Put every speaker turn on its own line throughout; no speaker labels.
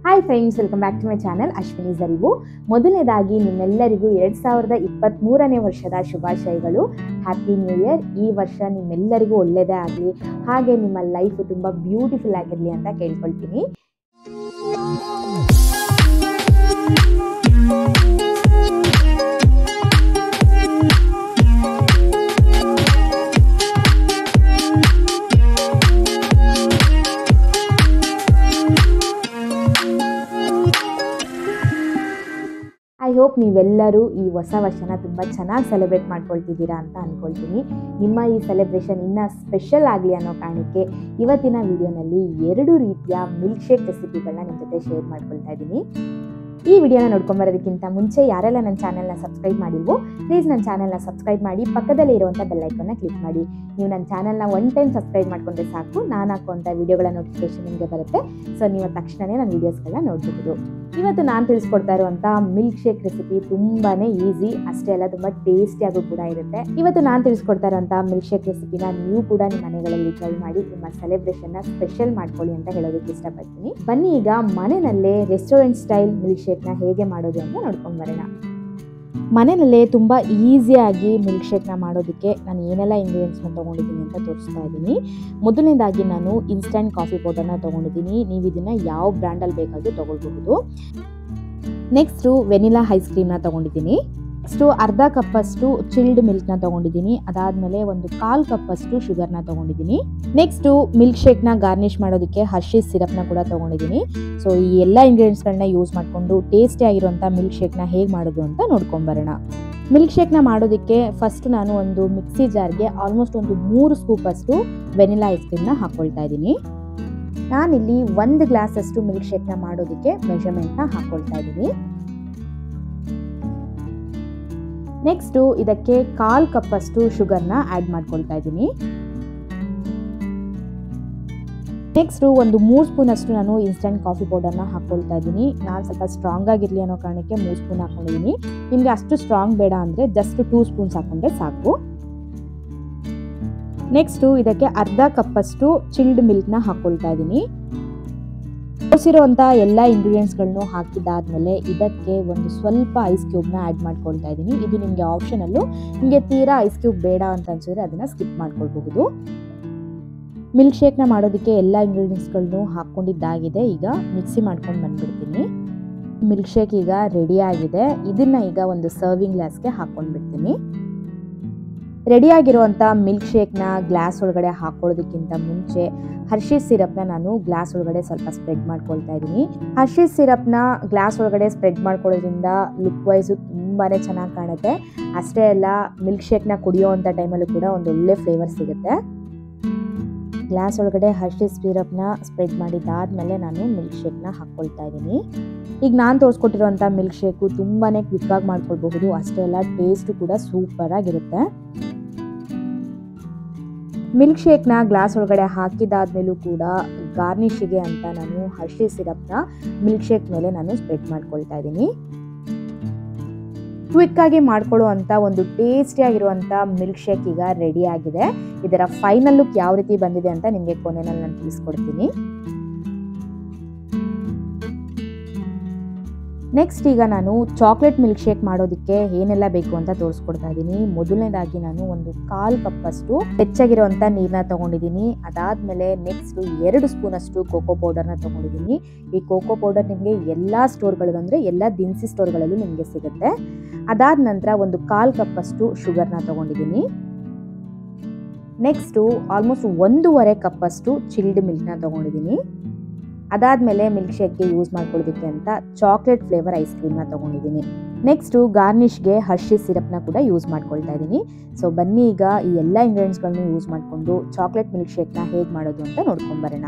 hi friends welcome back to my channel Ashwini ಜರಿವು ಮೊದಲನೇದಾಗಿ ನಿಮ್ಮೆಲ್ಲರಿಗೂ ಎರಡು ಸಾವಿರದ ಇಪ್ಪತ್ತ್ಮೂರನೇ ವರ್ಷದ ಶುಭಾಶಯಗಳು ಹ್ಯಾಪಿ ನ್ಯೂ ಇಯರ್ ಈ ವರ್ಷ ನಿಮ್ಮೆಲ್ಲರಿಗೂ ಒಳ್ಳೆಯದೇ ಆಗಲಿ ಹಾಗೆ ನಿಮ್ಮ ಲೈಫ್ ತುಂಬ ಬ್ಯೂಟಿಫುಲ್ ಆಗಿರಲಿ ಅಂತ ಕೇಳ್ಕೊಳ್ತೀನಿ ಐ ಹೋಪ್ ನೀವೆಲ್ಲರೂ ಈ ಹೊಸ ವರ್ಷನ ತುಂಬ ಚೆನ್ನಾಗಿ ಸೆಲೆಬ್ರೇಟ್ ಮಾಡ್ಕೊಳ್ತಿದ್ದೀರಾ ಅಂತ ಅಂದ್ಕೊಳ್ತೀನಿ ನಿಮ್ಮ ಈ ಸೆಲೆಬ್ರೇಷನ್ ಇನ್ನೂ ಸ್ಪೆಷಲ್ ಆಗಲಿ ಅನ್ನೋ ಕಾರಣಕ್ಕೆ ಇವತ್ತಿನ ವಿಡಿಯೋನಲ್ಲಿ ಎರಡು ರೀತಿಯ ಮಿಲ್ಕ್ ಶೇಕ್ ರೆಸಿಪಿಗಳನ್ನ ನಿಮ್ಮ ಜೊತೆ ಶೇರ್ ಮಾಡ್ಕೊಳ್ತಾ ಇದ್ದೀನಿ ಈ ವಿಡಿಯೋನ ನೋಡ್ಕೊಂಬರೋದಕ್ಕಿಂತ ಮುಂಚೆ ಯಾರೆಲ್ಲ ನನ್ನ ಚಾನಲ್ನ ಸಬ್ಸ್ಕ್ರೈಬ್ ಮಾಡಿಲ್ವೋ ಪ್ಲೀಸ್ ನನ್ನ ಚಾನಲ್ನ ಸಬ್ಸ್ಕ್ರೈಬ್ ಮಾಡಿ ಪಕ್ಕದಲ್ಲೇ ಇರುವಂಥ ಬೆಲ್ಲೈಕನ್ನ ಕ್ಲಿಕ್ ಮಾಡಿ ನೀವು ನನ್ನ ಚಾನಲ್ನ ಒನ್ ಟೈಮ್ ಸಬ್ಸ್ಕ್ರೈಬ್ ಮಾಡ್ಕೊಂಡ್ರೆ ಸಾಕು ನಾನು ಹಾಕುವಂಥ ವಿಡಿಯೋಗಳ ನೋಟಿಫಿಕೇಶನ್ ನಿಮಗೆ ಬರುತ್ತೆ ಸೊ ನೀವು ತಕ್ಷಣವೇ ನನ್ನ ವೀಡಿಯೋಸ್ಗಳನ್ನ ನೋಡಬಹುದು ಇವತ್ತು ನಾನು ತಿಳಿಸ್ಕೊಡ್ತಾ ಇರುವಂಥ ಮಿಲ್ಕ್ ಶೇಕ್ ರೆಸಿಪಿ ತುಂಬಾ ಈಸಿ ಅಷ್ಟೇ ಅಲ್ಲ ತುಂಬ ಟೇಸ್ಟಿಯಾಗೂ ಕೂಡ ಇರುತ್ತೆ ಇವತ್ತು ನಾನು ತಿಳಿಸ್ಕೊಡ್ತಾ ಇರುವಂಥ ಮಿಲ್ಕ್ ಶೇಕ್ ರೆಸಿಪಿನ ನೀವು ಕೂಡ ನಿಮ್ಮ ಮನೆಗಳಲ್ಲಿ ಟ್ರೈ ಮಾಡಿ ನಿಮ್ಮ ಸೆಲೆಬ್ರೇಷನ್ನ ಸ್ಪೆಷಲ್ ಮಾಡ್ಕೊಳ್ಳಿ ಅಂತ ಹೇಳೋದಕ್ಕೆ ಇಷ್ಟಪಡ್ತೀನಿ ಬನ್ನಿ ಈಗ ಮನೆಯಲ್ಲೇ ರೆಸ್ಟೋರೆಂಟ್ ಸ್ಟೈಲ್ ಮಿಲ್ಕ್ ಶೇಕ್ನ ಹೇಗೆ ಮಾಡೋದು ಅಂತ ನೋಡ್ಕೊಂಡು ಬರೋಣ ಮನೆಯಲ್ಲೇ ತುಂಬ ಈಸಿಯಾಗಿ ಮಿಲ್ಕ್ ಶೇಕ್ನ ಮಾಡೋದಕ್ಕೆ ನಾನು ಏನೆಲ್ಲ ಇಂಗ್ರೀಡಿಯೆಂಟ್ಸ್ನ ತೊಗೊಂಡಿದ್ದೀನಿ ಅಂತ ತೋರಿಸ್ತಾ ಇದ್ದೀನಿ ಮೊದಲನೇದಾಗಿ ನಾನು ಇನ್ಸ್ಟಂಟ್ ಕಾಫಿ ಪೌಡರ್ನ ತೊಗೊಂಡಿದ್ದೀನಿ ನೀವು ಇದನ್ನು ಯಾವ ಬ್ರ್ಯಾಂಡಲ್ಲಿ ಬೇಕಾದರೂ ತೊಗೊಳ್ಬಹುದು ನೆಕ್ಸ್ಟು ವೆನಿಲಾ ಐಸ್ ಕ್ರೀಮ್ನ ತೊಗೊಂಡಿದ್ದೀನಿ ನೆಕ್ಸ್ಟು ಅರ್ಧ ಕಪ್ಪಷ್ಟು ಚಿಲ್ಡ್ ಮಿಲ್ಕ್ನ ತೊಗೊಂಡಿದ್ದೀನಿ ಅದಾದಮೇಲೆ ಒಂದು ಕಾಲು ಕಪ್ಪಷ್ಟು ಶುಗರ್ನ ತೊಗೊಂಡಿದ್ದೀನಿ ನೆಕ್ಸ್ಟು ಮಿಲ್ಕ್ ಶೇಕ್ನ ಗಾರ್ನಿಷ್ ಮಾಡೋದಕ್ಕೆ ಹರ್ಷೀಸ್ ಸಿರಪ್ನ ಕೂಡ ತೊಗೊಂಡಿದ್ದೀನಿ ಸೊ ಈ ಎಲ್ಲ ಇಂಗ್ರೀಡಿಯೆಂಟ್ಸ್ಗಳನ್ನ ಯೂಸ್ ಮಾಡಿಕೊಂಡು ಟೇಸ್ಟಿ ಆಗಿರುವಂಥ ಮಿಲ್ಕ್ ಶೇಕ್ನ ಹೇಗೆ ಮಾಡೋದು ಅಂತ ನೋಡ್ಕೊಂಬರೋಣ ಮಿಲ್ಕ್ ಶೇಕ್ನ ಮಾಡೋದಕ್ಕೆ ಫಸ್ಟ್ ನಾನು ಒಂದು ಮಿಕ್ಸಿ ಜಾರ್ಗೆ ಆಲ್ಮೋಸ್ಟ್ ಒಂದು ಮೂರು ಸ್ಕೂಪಷ್ಟು ವೆನಿಲಾ ಐಸ್ ಕ್ರೀಮ್ನ ಹಾಕ್ಕೊಳ್ತಾ ಇದ್ದೀನಿ ನಾನಿಲ್ಲಿ ಒಂದು ಗ್ಲಾಸಷ್ಟು ಮಿಲ್ಕ್ ಶೇಕ್ನ ಮಾಡೋದಕ್ಕೆ ಮೆಷರ್ಮೆಂಟ್ನ ಹಾಕ್ಕೊಳ್ತಾ ಇದ್ದೀನಿ ನೆಕ್ಸ್ಟು ಇದಕ್ಕೆ ಕಾಲ್ ಕಪ್ಪಷ್ಟು ಶುಗರ್ನ ಆ್ಯಡ್ ಮಾಡ್ಕೊಳ್ತಾ ಇದ್ದೀನಿ ನೆಕ್ಸ್ಟು ಒಂದು ಮೂರು ಸ್ಪೂನ್ ಅಷ್ಟು ನಾನು ಇನ್ಸ್ಟಂಟ್ ಕಾಫಿ ಪೌಡರ್ನ ಹಾಕ್ಕೊಳ್ತಾ ಇದ್ದೀನಿ ನಾನು ಸ್ವಲ್ಪ ಸ್ಟ್ರಾಂಗ್ ಆಗಿರಲಿ ಅನ್ನೋ ಕಾರಣಕ್ಕೆ ಮೂರು ಸ್ಪೂನ್ ಹಾಕ್ಕೊಂಡಿದ್ದೀನಿ ನಿಮಗೆ ಅಷ್ಟು ಸ್ಟ್ರಾಂಗ್ ಬೇಡ ಅಂದರೆ ಜಸ್ಟ್ ಟೂ ಸ್ಪೂನ್ಸ್ ಹಾಕ್ಕೊಂಡ್ರೆ ಸಾಕು ನೆಕ್ಸ್ಟು ಇದಕ್ಕೆ ಅರ್ಧ ಕಪ್ಪಷ್ಟು ಚಿಲ್ಡ್ ಮಿಲ್ಕ್ನ ಹಾಕ್ಕೊಳ್ತಾ ಇದ್ದೀನಿ ತೋರಿಸಿರುವಂಥ ಎಲ್ಲ ಇಂಗ್ರೀಡಿಯೆಂಟ್ಸ್ಗಳನ್ನು ಹಾಕಿದಾದ್ಮೇಲೆ ಇದಕ್ಕೆ ಒಂದು ಸ್ವಲ್ಪ ಐಸ್ ಕ್ಯೂಬ್ನ ಆ್ಯಡ್ ಮಾಡ್ಕೊಳ್ತಾ ಇದ್ದೀನಿ ಇದು ನಿಮಗೆ ಆಪ್ಷನಲ್ಲು ನಿಮಗೆ ತೀರಾ ಐಸ್ ಕ್ಯೂಬ್ ಬೇಡ ಅಂತ ಅನ್ಸಿದ್ರೆ ಅದನ್ನು ಸ್ಕಿಪ್ ಮಾಡ್ಕೊಳ್ಬಹುದು ಮಿಲ್ಕ್ ಶೇಕ್ನ ಮಾಡೋದಕ್ಕೆ ಎಲ್ಲ ಇಂಗ್ರೀಡಿಯೆಂಟ್ಸ್ಗಳನ್ನು ಹಾಕ್ಕೊಂಡಿದ್ದಾಗಿದೆ ಈಗ ಮಿಕ್ಸಿ ಮಾಡ್ಕೊಂಡು ಬಂದ್ಬಿಡ್ತೀನಿ ಮಿಲ್ಕ್ ಶೇಕ್ ಈಗ ರೆಡಿ ಆಗಿದೆ ಇದನ್ನು ಈಗ ಒಂದು ಸರ್ವಿಂಗ್ ಗ್ಲಾಸ್ಗೆ ಹಾಕ್ಕೊಂಡ್ಬಿಡ್ತೀನಿ ರೆಡಿಯಾಗಿರುವಂಥ ಮಿಲ್ಕ್ ಶೇಕ್ನ ಗ್ಲಾಸ್ ಒಳಗಡೆ ಹಾಕೊಳ್ಳೋದಕ್ಕಿಂತ ಮುಂಚೆ ಹರ್ಷೀಸ್ ಸಿರಪ್ನ ನಾನು ಗ್ಲಾಸ್ ಒಳಗಡೆ ಸ್ವಲ್ಪ ಸ್ಪ್ರೆಡ್ ಮಾಡ್ಕೊಳ್ತಾ ಇದ್ದೀನಿ ಹರ್ಷೀಸ್ ಸಿರಪ್ನ ಗ್ಲಾಸ್ ಒಳಗಡೆ ಸ್ಪ್ರೆಡ್ ಮಾಡ್ಕೊಳ್ಳೋದ್ರಿಂದ ಲುಕ್ ವೈಸು ತುಂಬಾ ಚೆನ್ನಾಗಿ ಕಾಣುತ್ತೆ ಅಷ್ಟೇ ಅಲ್ಲ ಮಿಲ್ಕ್ ಶೇಕ್ನ ಕುಡಿಯೋ ಅಂಥ ಟೈಮಲ್ಲೂ ಕೂಡ ಒಂದು ಒಳ್ಳೆ ಫ್ಲೇವರ್ ಸಿಗುತ್ತೆ ಗ್ಲಾಸ್ ಒಳಗಡೆ ಹರ್ಷೀಸ್ ಸಿರಪ್ನ ಸ್ಪ್ರೆಡ್ ಮಾಡಿದ್ದಾದಮೇಲೆ ನಾನು ಮಿಲ್ಕ್ ಶೇಕ್ನ ಹಾಕ್ಕೊಳ್ತಾ ಇದ್ದೀನಿ ಈಗ ನಾನು ತೋರಿಸ್ಕೊಟ್ಟಿರುವಂಥ ಮಿಲ್ಕ್ ಶೇಕು ತುಂಬಾ ಕ್ವಿಕ್ಕಾಗಿ ಮಾಡ್ಕೊಳ್ಬಹುದು ಅಷ್ಟೇ ಅಲ್ಲ ಟೇಸ್ಟು ಕೂಡ ಸೂಪರಾಗಿರುತ್ತೆ ಮಿಲ್ಕ್ ಶೇಕ್ನ ಗ್ಲಾಸ್ ಒಳಗಡೆ ಹಾಕಿದಾದ್ಮೇಲೂ ಕೂಡ ಗಾರ್ನಿಷಿಗೆ ಅಂತ ನಾನು ಹರ್ಷಿ ಸಿರಪ್ನ ಮಿಲ್ಕ್ ಶೇಕ್ ಮೇಲೆ ನಾನು ಸ್ಪ್ರೆಡ್ ಮಾಡ್ಕೊಳ್ತಾ ಇದ್ದೀನಿ ಕ್ವಿಕ್ಕಾಗಿ ಮಾಡ್ಕೊಳ್ಳೋ ಅಂಥ ಒಂದು ಟೇಸ್ಟಿಯಾಗಿರುವಂಥ ಮಿಲ್ಕ್ ಶೇಕ್ ಈಗ ರೆಡಿ ಆಗಿದೆ ಇದರ ಫೈನಲ್ ಲುಕ್ ಯಾವ ರೀತಿ ಬಂದಿದೆ ಅಂತ ನಿಮಗೆ ಕೊನೆಯಲ್ಲಿ ನಾನು ತಿಳಿಸ್ಕೊಡ್ತೀನಿ ನೆಕ್ಸ್ಟ್ ಈಗ ನಾನು ಚಾಕ್ಲೇಟ್ ಮಿಲ್ಕ್ ಶೇಕ್ ಮಾಡೋದಕ್ಕೆ ಏನೆಲ್ಲ ಬೇಕು ಅಂತ ತೋರಿಸ್ಕೊಡ್ತಾ ಇದ್ದೀನಿ ಮೊದಲನೇದಾಗಿ ನಾನು ಒಂದು ಕಾಲು ಕಪ್ಪಷ್ಟು ಹೆಚ್ಚಾಗಿರುವಂಥ ನೀರನ್ನ ತೊಗೊಂಡಿದ್ದೀನಿ ಅದಾದಮೇಲೆ ನೆಕ್ಸ್ಟ್ ಎರಡು ಸ್ಪೂನಷ್ಟು ಕೋಕೋ ಪೌಡರ್ನ ತೊಗೊಂಡಿದ್ದೀನಿ ಈ ಕೋಕೋ ಪೌಡರ್ ನಿಮಗೆ ಎಲ್ಲ ಸ್ಟೋರ್ಗಳು ಅಂದರೆ ಎಲ್ಲ ದಿನಸಿ ಸ್ಟೋರ್ಗಳಲ್ಲೂ ನಿಮಗೆ ಸಿಗುತ್ತೆ ಅದಾದ ನಂತರ ಒಂದು ಕಾಲು ಕಪ್ಪಷ್ಟು ಶುಗರ್ನ ತೊಗೊಂಡಿದ್ದೀನಿ ನೆಕ್ಸ್ಟು ಆಲ್ಮೋಸ್ಟ್ ಒಂದೂವರೆ ಕಪ್ಪಷ್ಟು ಚಿಲ್ಡ್ ಮಿಲ್ಕ್ನ ತೊಗೊಂಡಿದ್ದೀನಿ ಅದಾದಮೇಲೆ ಮಿಲ್ಕ್ ಶೇಕ್ಗೆ ಯೂಸ್ ಮಾಡ್ಕೊಳ್ಳೋದಕ್ಕೆ ಅಂತ ಚಾಕ್ಲೇಟ್ ಫ್ಲೇವರ್ ಐಸ್ ಕ್ರೀಮ್ನ ತೊಗೊಂಡಿದ್ದೀನಿ ನೆಕ್ಸ್ಟು ಗಾರ್ನಿಷ್ಗೆ ಹರ್ಷಿ ಸಿರಪ್ನ ಕೂಡ ಯೂಸ್ ಮಾಡ್ಕೊಳ್ತಾ ಇದ್ದೀನಿ ಸೊ ಬನ್ನಿ ಈಗ ಈ ಎಲ್ಲ ಇಂಗ್ರೀಡಿಯೆಂಟ್ಸ್ಗಳನ್ನು ಯೂಸ್ ಮಾಡಿಕೊಂಡು ಚಾಕ್ಲೇಟ್ ಮಿಲ್ಕ್ ಶೇಕ್ನ ಹೇಗೆ ಮಾಡೋದು ಅಂತ ನೋಡ್ಕೊಂಬರೋಣ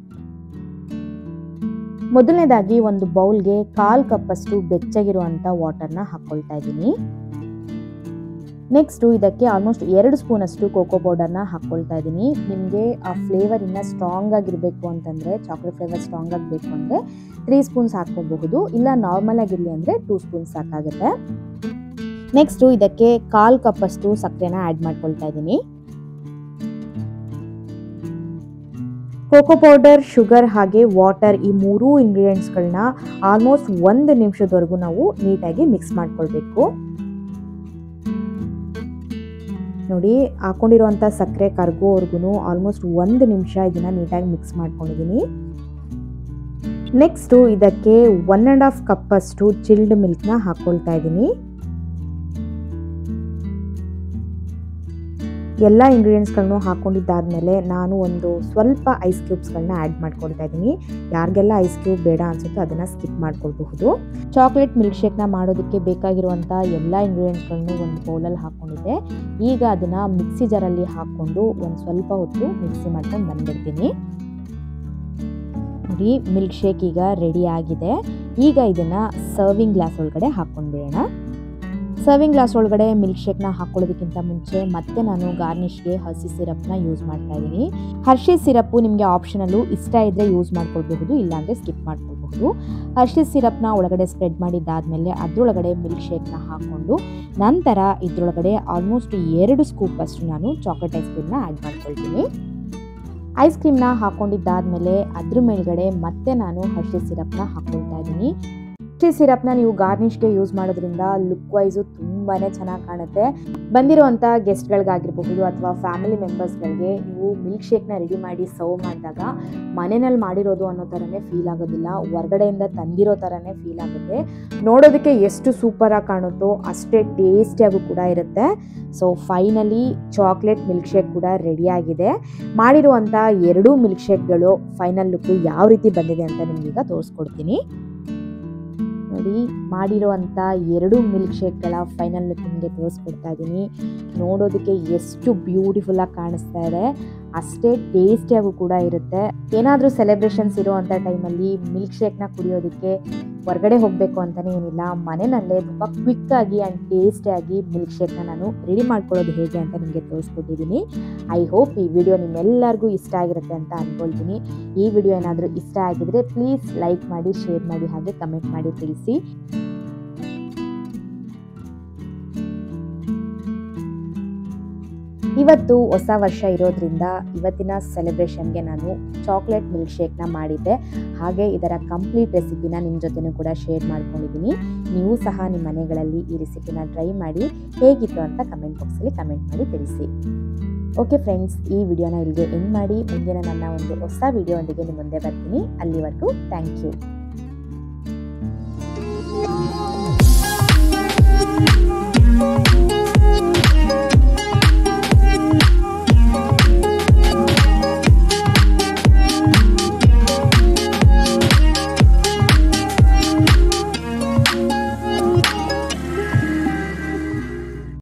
ಮೊದಲನೇದಾಗಿ ಒಂದು ಬೌಲ್ಗೆ ಕಾಲು ಕಪ್ಪಷ್ಟು ಬೆಚ್ಚಗಿರುವಂಥ ವಾಟರ್ನ ಹಾಕ್ಕೊಳ್ತಾ ಇದ್ದೀನಿ ನೆಕ್ಸ್ಟು ಇದಕ್ಕೆ ಆಲ್ಮೋಸ್ಟ್ ಎರಡು ಸ್ಪೂನಷ್ಟು ಕೋಕೋ ಪೌಡರ್ನ ಹಾಕ್ಕೊಳ್ತಾ ಇದ್ದೀನಿ ನಿಮಗೆ ಆ ಫ್ಲೇವರ್ ಇನ್ನೂ ಸ್ಟ್ರಾಂಗ್ ಆಗಿರಬೇಕು ಅಂತಂದರೆ ಚಾಕ್ಲೇಟ್ ಫ್ಲೇವರ್ ಸ್ಟ್ರಾಂಗ್ ಆಗಬೇಕು ಅಂದರೆ ತ್ರೀ ಸ್ಪೂನ್ಸ್ ಹಾಕ್ಕೋಬಹುದು ಇಲ್ಲ ನಾರ್ಮಲ್ ಆಗಿರಲಿ ಅಂದರೆ ಟೂ ಸ್ಪೂನ್ಸ್ ಸಾಕಾಗುತ್ತೆ ನೆಕ್ಸ್ಟು ಇದಕ್ಕೆ ಕಾಲು ಕಪ್ಪಷ್ಟು ಸಕ್ಕರೆನ ಆ್ಯಡ್ ಮಾಡ್ಕೊಳ್ತಾ ಇದ್ದೀನಿ ಕೋಕೋ ಪೌಡರ್ ಶುಗರ್ ಹಾಗೆ ವಾಟರ್ ಈ ಮೂರೂ ಇಂಗ್ರೀಡಿಯೆಂಟ್ಸ್ಗಳನ್ನ ಆಲ್ಮೋಸ್ಟ್ ಒಂದು ನಿಮಿಷದವರೆಗೂ ನಾವು ನೀಟಾಗಿ ಮಿಕ್ಸ್ ಮಾಡ್ಕೊಳ್ಬೇಕು ನೋಡಿ ಹಾಕೊಂಡಿರುವಂಥ ಸಕ್ಕರೆ ಕರ್ಗೋವರೆಗೂ ಆಲ್ಮೋಸ್ಟ್ ಒಂದು ನಿಮಿಷ ಇದನ್ನು ನೀಟಾಗಿ ಮಿಕ್ಸ್ ಮಾಡ್ಕೊಂಡಿದ್ದೀನಿ ನೆಕ್ಸ್ಟು ಇದಕ್ಕೆ ಒನ್ ಆ್ಯಂಡ್ ಹಾಫ್ ಕಪ್ಪಷ್ಟು ಚಿಲ್ಡ್ ಮಿಲ್ಕ್ನ ಹಾಕ್ಕೊಳ್ತಾ ಇದ್ದೀನಿ ಎಲ್ಲ ಇಂಗ್ರೀಡಿಯೆಂಟ್ಸ್ಗಳನ್ನು ಹಾಕ್ಕೊಂಡಿದ್ದಾದಮೇಲೆ ನಾನು ಒಂದು ಸ್ವಲ್ಪ ಐಸ್ ಕ್ಯೂಬ್ಸ್ಗಳನ್ನ ಆ್ಯಡ್ ಮಾಡ್ಕೊಳ್ತಾ ಇದ್ದೀನಿ ಯಾರಿಗೆಲ್ಲ ಐಸ್ ಕ್ಯೂಬ್ ಬೇಡ ಅನಿಸುತ್ತೋ ಅದನ್ನು ಸ್ಕಿಪ್ ಮಾಡ್ಕೊಳ್ಬಹುದು ಚಾಕ್ಲೇಟ್ ಮಿಲ್ಕ್ ಶೇಕ್ನ ಮಾಡೋದಕ್ಕೆ ಬೇಕಾಗಿರುವಂಥ ಎಲ್ಲ ಇಂಗ್ರೀಡಿಯೆಂಟ್ಸ್ಗಳನ್ನು ಒಂದು ಬೌಲಲ್ಲಿ ಹಾಕ್ಕೊಂಡಿದ್ದೆ ಈಗ ಅದನ್ನು ಮಿಕ್ಸಿ ಜಾರಲ್ಲಿ ಹಾಕ್ಕೊಂಡು ಒಂದು ಸ್ವಲ್ಪ ಹೊತ್ತು ಮಿಕ್ಸಿ ಮಾಡ್ಕೊಂಡು ಬಂದ್ಬಿಡ್ತೀನಿ ನೋಡಿ ಮಿಲ್ಕ್ ಶೇಕ್ ಈಗ ರೆಡಿ ಆಗಿದೆ ಈಗ ಇದನ್ನು ಸರ್ವಿಂಗ್ ಗ್ಲಾಸ್ ಒಳಗಡೆ ಹಾಕ್ಕೊಂಡ್ಬಿಡೋಣ ಸರ್ವಿಂಗ್ ಗ್ಲಾಸ್ ಒಳಗಡೆ ಮಿಲ್ಕ್ ಶೇಕ್ನ ಹಾಕೊಳ್ಳೋದಕ್ಕಿಂತ ಮುಂಚೆ ಮತ್ತೆ ನಾನು ಗಾರ್ನಿಷ್ಗೆ ಹಸಿ ಸಿರಪ್ನ ಯೂಸ್ ಮಾಡ್ತಾ ಇದ್ದೀನಿ ಹರ್ಷಿ ಸಿರಪ್ಪು ನಿಮಗೆ ಆಪ್ಷನಲ್ಲು ಇಷ್ಟ ಇದ್ದರೆ ಯೂಸ್ ಮಾಡ್ಕೊಳ್ಬಹುದು ಇಲ್ಲಾಂದರೆ ಸ್ಕಿಪ್ ಮಾಡ್ಕೊಳ್ಬಹುದು ಹರ್ಷಿ ಸಿರಪ್ನ ಒಳಗಡೆ ಸ್ಪ್ರೆಡ್ ಮಾಡಿದ್ದಾದಮೇಲೆ ಅದರೊಳಗಡೆ ಮಿಲ್ಕ್ ಶೇಕ್ನ ಹಾಕ್ಕೊಂಡು ನಂತರ ಇದರೊಳಗಡೆ ಆಲ್ಮೋಸ್ಟ್ ಎರಡು ಸ್ಕೂಪ್ ಅಷ್ಟು ನಾನು ಚಾಕ್ಲೇಟ್ ಐಸ್ ಕ್ರೀಮ್ನ ಆ್ಯಡ್ ಮಾಡ್ಕೊಳ್ತೀನಿ ಐಸ್ ಕ್ರೀಮ್ನ ಹಾಕೊಂಡಿದ್ದಾದಮೇಲೆ ಅದ್ರ ಮೇಲ್ಗಡೆ ಮತ್ತೆ ನಾನು ಹರ್ಷಿ ಸಿರಪ್ನ ಹಾಕ್ಕೊಳ್ತಾ ಇದ್ದೀನಿ ಹರ್ಷಿ ಸಿರಪ್ನ ನೀವು ಗಾರ್ನಿಷ್ಗೆ ಯೂಸ್ ಮಾಡೋದ್ರಿಂದ ಲುಕ್ ವೈಸು ತುಂಬಾ ಚೆನ್ನಾಗಿ ಕಾಣುತ್ತೆ ಬಂದಿರುವಂಥ ಗೆಸ್ಟ್ಗಳಿಗಾಗಿರಬಹುದು ಅಥವಾ ಫ್ಯಾಮಿಲಿ ಮೆಂಬರ್ಸ್ಗಳಿಗೆ ನೀವು ಮಿಲ್ಕ್ ಶೇಕ್ನ ರೆಡಿ ಮಾಡಿ ಸರ್ವ್ ಮಾಡಿದಾಗ ಮನೆಯಲ್ಲಿ ಮಾಡಿರೋದು ಅನ್ನೋ ಥರನೇ ಫೀಲ್ ಆಗೋದಿಲ್ಲ ಹೊರಗಡೆಯಿಂದ ತಂದಿರೋ ಥರನೇ ಫೀಲ್ ಆಗುತ್ತೆ ನೋಡೋದಕ್ಕೆ ಎಷ್ಟು ಸೂಪರಾಗಿ ಕಾಣುತ್ತೋ ಅಷ್ಟೇ ಟೇಸ್ಟಿಯಾಗೂ ಕೂಡ ಇರುತ್ತೆ so finally chocolate milk shake ಕೂಡ ರೆಡಿಯಾಗಿದೆ ಮಾಡಿರುವಂಥ ಎರಡೂ ಮಿಲ್ಕ್ ಶೇಕ್ಗಳು ಫೈನಲ್ ಲುಕ್ಕು ಯಾವ ರೀತಿ ಬಂದಿದೆ ಅಂತ ನಿಮಗೀಗ ತೋರಿಸ್ಕೊಡ್ತೀನಿ ನೋಡಿ ಮಾಡಿರುವಂಥ ಎರಡು ಮಿಲ್ಕ್ ಶೇಕ್ಗಳ ಫೈನಲ್ ಲುಕ್ ನಿಮಗೆ ತೋರಿಸ್ಕೊಡ್ತಾ ಇದ್ದೀನಿ ನೋಡೋದಕ್ಕೆ ಎಷ್ಟು ಬ್ಯೂಟಿಫುಲ್ಲಾಗಿ ಕಾಣಿಸ್ತಾ ಇದೆ ಅಷ್ಟೇ ಟೇಸ್ಟಿಯಾಗೂ ಕೂಡ ಇರುತ್ತೆ ಏನಾದರೂ ಸೆಲೆಬ್ರೇಷನ್ಸ್ ಇರೋವಂಥ ಟೈಮಲ್ಲಿ ಮಿಲ್ಕ್ ಶೇಕ್ನ ಕುಡಿಯೋದಕ್ಕೆ ಹೊರಗಡೆ ಹೋಗಬೇಕು ಅಂತಲೇ ಏನಿಲ್ಲ ಮನೆಯಲ್ಲೇ ತುಂಬ ಕ್ವಿಕ್ಕಾಗಿ ಆ್ಯಂಡ್ ಟೇಸ್ಟಿಯಾಗಿ ಮಿಲ್ಕ್ ಶೇಕ್ನ ನಾನು ರೆಡಿ ಮಾಡ್ಕೊಳ್ಳೋದು ಹೇಗೆ ಅಂತ ನಿಮಗೆ ತೋರಿಸ್ಕೊಟ್ಟಿದ್ದೀನಿ ಐ ಹೋಪ್ ಈ ವಿಡಿಯೋ ನಿಮ್ಮೆಲ್ಲರಿಗೂ ಇಷ್ಟ ಆಗಿರುತ್ತೆ ಅಂತ ಅಂದ್ಕೊಳ್ತೀನಿ ಈ ವಿಡಿಯೋ ಏನಾದರೂ ಇಷ್ಟ ಆಗಿದ್ರೆ ಪ್ಲೀಸ್ ಲೈಕ್ ಮಾಡಿ ಶೇರ್ ಮಾಡಿ ಹಾಗೆ ಕಮೆಂಟ್ ಮಾಡಿ ತಿಳಿಸಿ ಇವತ್ತು ಹೊಸ ವರ್ಷ ಇರೋದ್ರಿಂದ ಇವತ್ತಿನ ಸೆಲೆಬ್ರೇಷನ್ಗೆ ನಾನು ಚಾಕ್ಲೇಟ್ ಮಿಲ್ಕ್ ಶೇಕ್ನ ಮಾಡಿದ್ದೆ ಹಾಗೆ ಇದರ ಕಂಪ್ಲೀಟ್ ರೆಸಿಪಿನ ನಿಮ್ಮ ಜೊತೆನೂ ಕೂಡ ಶೇರ್ ಮಾಡ್ಕೊಂಡಿದ್ದೀನಿ ನೀವು ಸಹ ನಿಮ್ಮ ಮನೆಗಳಲ್ಲಿ ಈ ರೆಸಿಪಿನ ಟ್ರೈ ಮಾಡಿ ಹೇಗಿತ್ತು ಅಂತ ಕಮೆಂಟ್ ಬಾಕ್ಸಲ್ಲಿ ಕಮೆಂಟ್ ಮಾಡಿ ತಿಳಿಸಿ ಓಕೆ ಫ್ರೆಂಡ್ಸ್ ಈ ವಿಡಿಯೋನ ಇಲ್ಲಿಗೆ ಎಂಡ್ ಮಾಡಿ ಮುಂದಿನ ನನ್ನ ಒಂದು ಹೊಸ ವಿಡಿಯೋ ಒಂದಿಗೆ ನಿಮ್ಮ ಮುಂದೆ ಬರ್ತೀನಿ ಅಲ್ಲಿವರೆಗೂ ಥ್ಯಾಂಕ್ ಯು